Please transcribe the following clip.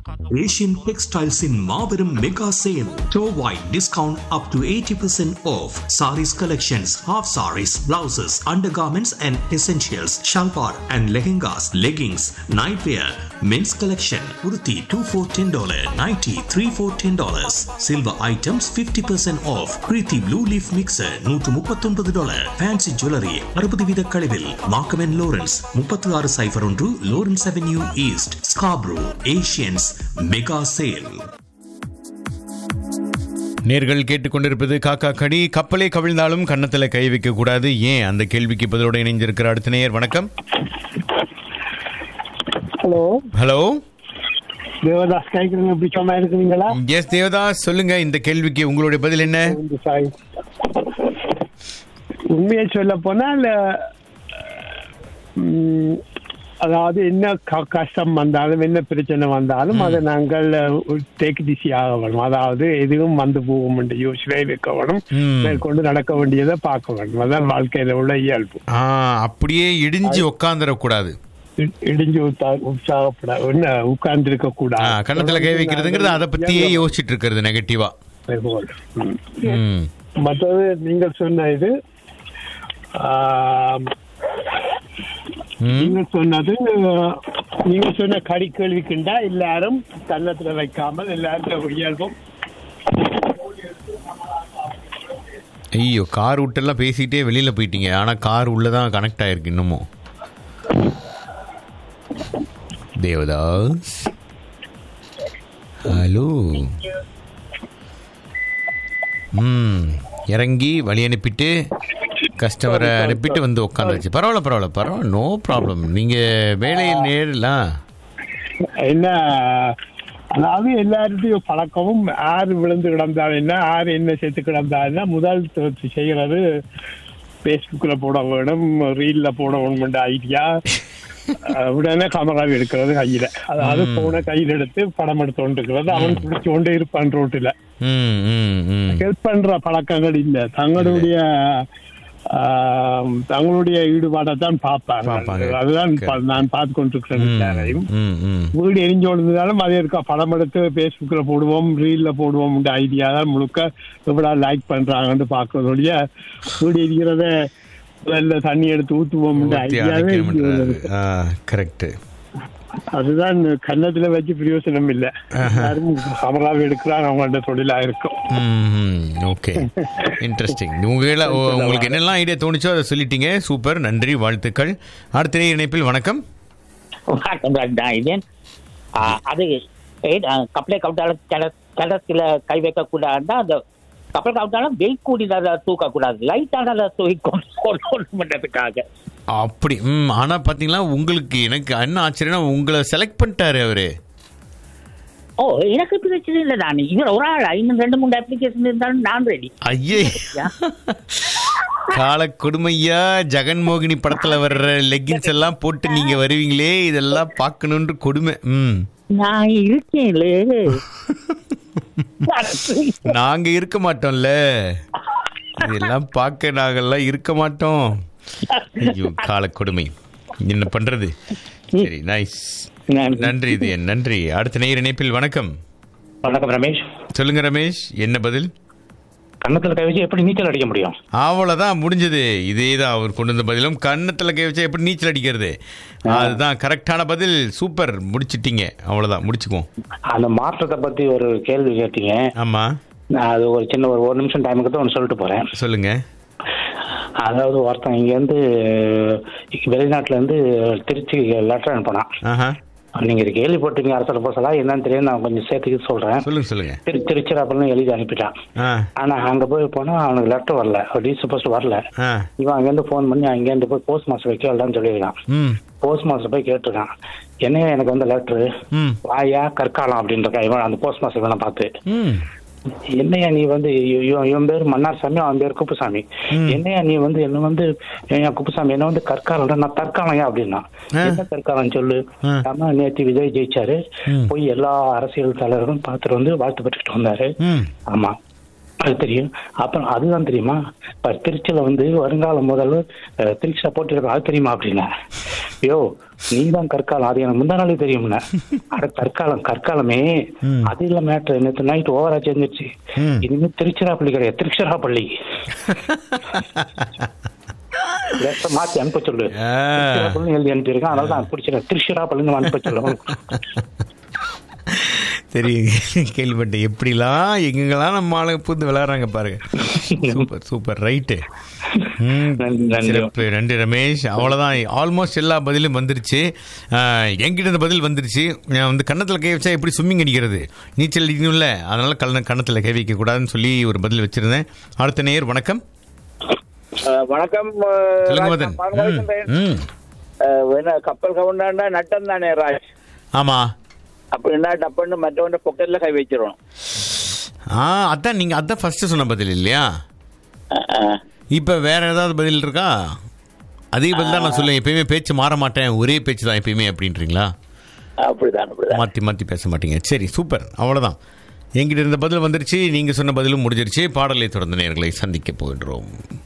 Asian Textiles in Marverum Mega Sale. Store-wide discount up to 80% off. Saris collections, half saris, blouses, undergarments and essentials, shalwar and lehengas, leggings, nightwear, men's collection, kurti 2 for $10, nighty 3 for $10. Silver items 50% off. Preeti Blue Leaf Mixer 139 dollar. Fancy Jewelry 60 வீத கழிவில். Markham and Lawrence 36 சைபர் ஒன்று Lawrence Avenue East, Scarborough, Asians Mega Sale. நேர்கள் கேட்டுக்கொண்டிருப்பது காக்கா கடி கப்பலே கவிழ்ந்தாலும் கன்னத்தில் கை வைக்க கூடாது ஏன் அந்த கேள்விக்கு பதிலோட இணைஞ்சிருக்கிற அடுத்த நேயர் வணக்கம் ஹலோ ஹலோ தேவதாஸ் கேட்குறீங்க எப்படி சும்மா இருக்கிறீங்களா எஸ் தேவதாஸ் சொல்லுங்க இந்த கேள்விக்கு உங்களுடைய பதில் என்ன இந்த சாய் உண்மையை சொல்ல போனால் ம், அதாவது என்ன க- கஷ்டம் வந்தாலும் என்ன பிரச்சனை வந்தாலும் அதை நாங்கள் டேக் டிசி ஆக வேணும் அதாவது எதுவும் வந்து போகும் என்று யோசனை இருக்க வேணும் ம். மேற்கொண்டு நடக்க வேண்டியதை பார்க்க வேண்டும் அதான் வாழ்க்கையில உள்ள இயல்பு ஆ அப்படியே இடிஞ்சு உட்காந்துடக்கூடாது இ- இடிஞ்சு உத்தா- உற்சாகப்பட என்ன உட்கார்ந்து இருக்க ஆ, கூடாது கன்னத்துல கை வைக்கிறதுங்கிறது அதை பத்தியே யோசிச்சுட்டு இருக்கிறது நெகட்டிவா ம். ம் மற்றது நீங்கள் சொன்ன இது ஆம், ம். நீங்க சொன்னது நீங்க சொன்ன கடி கேள்விக்குண்டா எல்லாரும் கன்னத்துல வைக்காமல் எல்லாரும் இயல்பும் ஐயோ கார் விட்டெல்லாம் பேசிக்கிட்டே வெளியில போயிட்டீங்க ஆனா கார் உள்ளதான் கனெக்ட் ஆயிருக்கு இன்னமும் தேவதாஸ் ஹலோ ம் இறங்கி வழி அனுப்பிட்டு கஸ்டமரை அனுப்பிட்டு வந்து உட்காந்துருச்சு பரவாயில்ல பரவாயில்ல பரவாயில்ல நோ ப்ராப்ளம் நீங்க வேலையில் நேரலாம் என்ன அதாவது எல்லாருடையும் பழக்கமும் ஆறு விழுந்து கிடந்தால் என்ன ஆறு என்ன சேர்த்து கிடந்தால் என்ன முதல் த- செய்யறது ஃபேஸ்புக்கில் போட வேணும் ரீல்ல போட வேணும் ஐடியா உடனே கேமரா எடுக்கிறது கையில அதாவது போன கையில் எடுத்து படம் எடுத்து கொண்டு இருக்கிறது அவன் பிடிச்சு கொண்டே இருப்பான் ரோட்டுல ம் ம் ம் ஹெல்ப் பண்ற பழக்கங்கள் இல்ல தங்களுடைய ஆம், தங்களுடைய ஈடுபாடை தான் பார்ப்பாங்க. பார்ப்பாங்க அதுதான் பா- நான் பார்த்து கொண்டிருக்கிறேன் எல்லாரையும் ம் ம் வீடு எரிஞ்சு விழுந்ததாலும் அதே இருக்கா படம் எடுத்து ஃபேஸ்புக்ல போடுவோம் ரீல்ல போடுவோம் ஐடியா தான் முழுக்க எவ்வளோ லைக் பண்றாங்கன்னு பாக்குறது ஒழிய வீடு எரிக்கிறத முதல்ல தண்ணி எடுத்து ஊத்துவோம் ஊத்தி ஐடியாவே அணைக்கணும்ன்றாரு. ஆ கரெக்ட் அதுதான் கன்னத்துல வச்சு பிரயோசனம் இல்ல யாரும் கமராவை எடுக்கிறான் அவங்கள்ட்ட தொழிலா இருக்கும் ஓகே இன்ட்ரெஸ்டிங் உங்களை உங்களுக்கு என்னெல்லாம் ஐடியா தோணுச்சோ அதை சொல்லிட்டீங்க சூப்பர் நன்றி வாழ்த்துக்கள் அடுத்த நேர இணைப்பில் வணக்கம் வணக்கம் ராஜா இதேன் அது ஏன், ஆ, கப்பலை கவுட்டாலும் கிட கிடத்துல கை வைக்க கூடாதுன்னா அந்த கப்பல் கவுட்டாலும் வெயிட் கூடினதை தூக்க கூடாது லைட்டானதை தூக்கி கொண்டு கொண்டு பண்றதுக்காக அப்படி ம் ஆனால் பார்த்தீங்களா உங்களுக்கு எனக்கு என்ன ஆச்சரியம்னா உங்களை செலக்ட் பண்ணிட்டாரு அவரு ஓ எனக்கு பிரச்சனை இல்லை நான் இவர் ஒரு ஆள் இன்னும் ரெண்டு மூணு அப்ளிகேஷன் இருந்தாலும் நான் ரெடி ஐயே கால கொடுமையா ஜெகன்மோகினி படத்துல வர்ற லெக்கின்ஸ் எல்லாம் போட்டு நீங்க வருவீங்களே இதெல்லாம் பார்க்கணுன்ற கொடுமை ம் நான் இருக்கேன்ல நாங்க இருக்க மாட்டோம்ல இதெல்லாம் பார்க்க நாங்கெல்லாம் இருக்க மாட்டோம் ஐயோ கால கொடுமை என்ன பண்றது சரி நைஸ் நன்றி இது என் நன்றி அடுத்த நேர் இணைப்பில் வணக்கம் வணக்கம் ரமேஷ் சொல்லுங்க ரமேஷ் என்ன பதில் கன்னத்துல கை வச்சு எப்படி நீச்சல் அடிக்க முடியும் அவ்வளவுதான் முடிஞ்சது இதே தான் அவர் கொண்டு வந்த பதிலும் கன்னத்துல கை வச்சா எப்படி நீச்சல் அடிக்கிறது அதுதான் கரெக்டான பதில் சூப்பர் முடிச்சிட்டீங்க அவ்வளவுதான் முடிச்சுக்குவோம் அந்த மாற்றத்தை பத்தி ஒரு கேள்வி கேட்டீங்க ஆமா நான் அது ஒரு சின்ன ஒரு ஒரு நிமிஷம் டைமுக்கு தான் ஒன்று சொல்லிட்டு போறேன் சொல்லுங்க அதாவது ஒருத்தன் இங்க இருந்து வெளிநாட்டுல இருந்து திருச்சி லெட்டர் அனுப்பினான் ஆஹா நீங்க இது கேள்விப்பட்டீங்க அரசர் போசலா என்னன்னு தெரியும் நான் கொஞ்சம் சேர்த்துக்கிட்டு சொல்றேன் சொல்லுங்க சொல்லுங்க திரு திருச்சிராப்பள்ளி எழுதி அனுப்பிட்டான் ஆ ஆனா அங்க போய் போனா அவனுக்கு லெட்டர் வரல டிசி போஸ்ட் வரல ஆ இவன் அங்கேருந்து ஃபோன் பண்ணி அங்கேருந்து போய் போஸ்ட் மாஸ்டர் வைக்க வரலான்னு சொல்லியிருக்கான் ம் போஸ்ட் மாஸ்டர் போய் கேட்டிருக்கான் என்னையா எனக்கு வந்து லெட்டரு ம் வாயா கற்காலம் அப்படின்ற இவன் அந்த போஸ்ட் மாஸ்டர் இவனை பார்த்து ம் என்னையா நீ வந்து இ- இவன் இவன் பேர் மன்னார் சாமி அவன் பேர் குப்புசாமி என்னையா நீ வந்து என்ன வந்து ஏன் குப்புசாமி என்ன வந்து கற்காலம் நான் தற்காலம்யா அப்படின்னா ஆ. என்ன தற்காலம் சொல்லு ஆ. ஆமா நேற்று விஜய் ஜெயிச்சாரு ம். போய் எல்லா அரசியல் தலைவரும் பார்த்துட்டு வந்து வாழ்த்து பெற்றுக்கிட்டு வந்தாரு ம் ஆமா அது தெரியும் அப்புறம் அதுதான் தெரியுமா இப்ப திருச்சியில வந்து வருங்கால முதல்வர் அஹ், திருச்சியில போட்டிருக்கோம் அது தெரியுமா அப்படின்னா ஐயோ நீ தான் கற்காலம் அது எனக்கு முந்தா நாளே தெரியும்னா அட கற்காலம் கற்காலமே அது இல்ல மேட்ரு நேற்று நைட் ஓவரா சேர்ந்துருச்சு ம். இனிமே திருச்சிராப்பள்ளி கிடையாது திருச்சிராப்பள்ளி லேசா மாத்தி அனுப்ப சொல்லு ஆ. திருச்சிராப்பள்ளின்னு எழுதி அனுப்பியிருக்கேன் அதனால தான் பிடிச்சிட திருச்சிராப்பள்ளின்னு அனுப்ப சொல்லு சரி கேள்விப்பட்டேன் எப்படிலாம் எங்கெங்கெல்லாம் நம்ம ஆளுங்க புந்து விளையாடுறாங்க பாருங்க சூப்பர் சூப்பர் ரைட்டு நன்றி, நன்றி. சிறப்பு நன்றி ரமேஷ் அவ்வளோதான் ஆல்மோஸ்ட் எல்லா பதிலும் வந்துருச்சு ஆஹ், என்கிட்ட இந்த பதில் வந்துருச்சு நான் வந்து கன்னத்தில் கை வச்சா எப்படி ஸ்விம்மிங் அடிக்கிறது நீச்சல் அடிக்கணும்ல அதனால கல்ல கன்னத்தில் கை வைக்க கூடாதுன்னு சொல்லி ஒரு பதில் வச்சிருந்தேன் அடுத்த நேர் வணக்கம் அஹ் வணக்கம் சொல்லுங்க மதன் ம், ம் என்ன கப்பல் கவுண்டாண்டா நட்டம் தானே ராஜ் ஆமாம் அப்படின்னா டப்புன்னு மற்றவன் பொக்கெட்ல கை வச்சிடணும் ஆ அதான் நீங்கள் அதான் ஃபஸ்ட்டு சொன்ன பதில் இல்லையா அஹ் அஹ். இப்போ வேற ஏதாவது பதில் இருக்கா அதே பதில் தான் நான் சொல்லுவேன் எப்பயுமே பேச்சு மாற மாட்டேன் ஒரே பேச்சு தான் எப்பயுமே அப்படின்றீங்களா அப்படிதான் அப்படிதான் மாற்றி மாற்றி பேச மாட்டீங்க சரி சூப்பர் அவ்வளோதான் என்கிட்ட இருந்த பதில் வந்துருச்சு நீங்கள் சொன்ன பதிலும் முடிஞ்சிருச்சு பாடலை தொடர்ந்து நேர்களை சந்திக்க போகின்றோம்